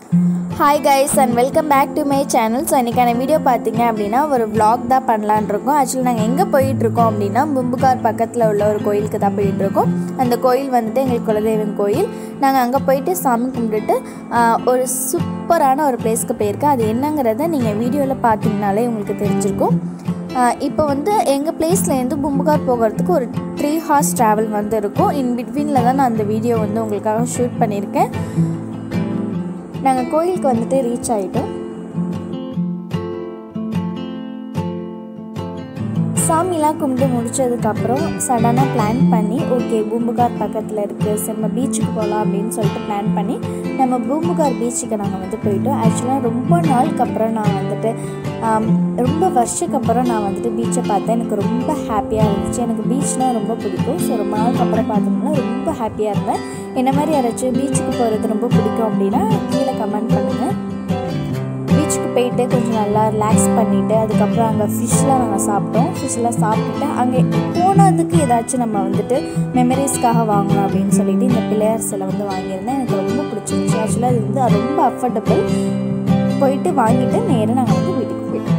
hi guys and welcome back to my channel so இன்றைக்கான video பார்த்தீங்க அப்படின்னா ஒரு vlog தான் பண்ணலான்னு இருக்கோம் ஆக்சுவலி நாங்கள் எங்கே போயிட்டுருக்கோம் அப்படின்னா பூம்புகார் பக்கத்தில் உள்ள ஒரு கோயிலுக்கு தான் போயிட்டுருக்கோம் அந்த கோயில் வந்துட்டு எங்களுக்கு குலதெய்வம் கோயில் நாங்கள் அங்கே போயிட்டு சாமி கும்பிட்டுட்டு ஆஹ், ஒரு சூப்பரான ஒரு பிளேஸ்க்கு போயிருக்கேன் அது என்னங்கிறத நீங்கள் வீடியோவில் பார்த்தீங்கனாலே உங்களுக்கு தெரிஞ்சிருக்கும் ஆஹ், இப்போ வந்து எங்கள் பிளேஸ்லேருந்து பூம்புகார் போகிறதுக்கு ஒரு த்ரீ ஹார்ஸ் ட்ராவல் வந்து இருக்கும் இன் பிட்வீனில் தான் நான் அந்த வீடியோ வந்து உங்களுக்காக ஷூட் பண்ணியிருக்கேன் நாங்கள் கோயிலுக்கு வந்துட்டு ரீச் ஆகிட்டோம் சாமிலாம் கும்பிட்டு முடிச்சதுக்கப்புறம் சடனாக பிளான் பண்ணி ஓகே பூம்புகார் பக்கத்தில் இருக்குது சரி நம்ம பீச்சுக்கு போகலாம் அப்படின்னு சொல்லிட்டு பிளான் பண்ணி நம்ம பூம்புகார் பீச்சுக்கு நாங்கள் வந்து போயிட்டோம் ஆக்சுவலாக ரொம்ப நாளுக்கு அப்புறம் நான் வந்துட்டு ஆம், ரொம்ப வருஷத்துக்கு அப்புறம் நான் வந்துட்டு பீச்சை பார்த்தேன் எனக்கு ரொம்ப ஹாப்பியாக இருந்துச்சு எனக்கு பீச்னால் ரொம்ப பிடிக்கும் ஸோ ரொம்ப நாளுக்கு அப்புறம் பார்த்தோம்னா ரொம்ப ஹாப்பியாக இருந்தேன் என்ன மாதிரி யாராச்சும் பீச்சுக்கு போகிறது ரொம்ப பிடிக்கும் அப்படின்னா கீழே கமெண்ட் பண்ணுங்கள் பீச்சுக்கு போயிட்டு கொஞ்சம் நல்லா ரிலாக்ஸ் பண்ணிவிட்டு அதுக்கப்புறம் அங்கே ஃபிஷ்லாம் நாங்கள் சாப்பிட்டோம் ஃபிஷ்லாம் சாப்பிட்டுட்டு அங்கே போனதுக்கு ஏதாச்சும் நம்ம வந்துட்டு மெமரிஸ்க்காக வாங்கணும் அப்படின்னு சொல்லிட்டு இந்த பிள்ளையார் சிலை வந்து வாங்கியிருந்தேன் எனக்கு ரொம்ப பிடிச்சிருந்துச்சு ஆக்சுவலாக அது வந்து ரொம்ப அஃபோர்டபுள் போயிட்டு வாங்கிட்டு நேராக நாங்கள் வந்து வீட்டுக்கு போயிட்டோம்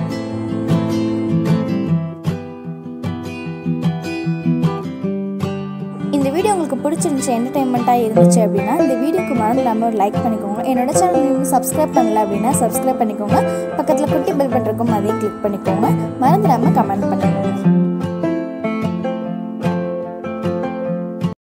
இந்த வீடியோ உங்களுக்கு பிடிச்சிருந்துச்சு என்டர்டைன்மெண்ட்டாக இருந்துச்சு அப்படின்னா இந்த வீடியோக்கு மறந்துடாமல் ஒரு லைக் பண்ணிக்கோங்க என்னோட சேனல் இன்னும் சப்ஸ்கிரைப் பண்ணல அப்படின்னா சப்ஸ்கிரைப் பண்ணிக்கோங்க பக்கத்தில் குட்டி பெல் பட்டன் இருக்கும் அதையும் கிளிக் பண்ணிக்கோங்க மறந்துடாமல் கமெண்ட் பண்ணுங்க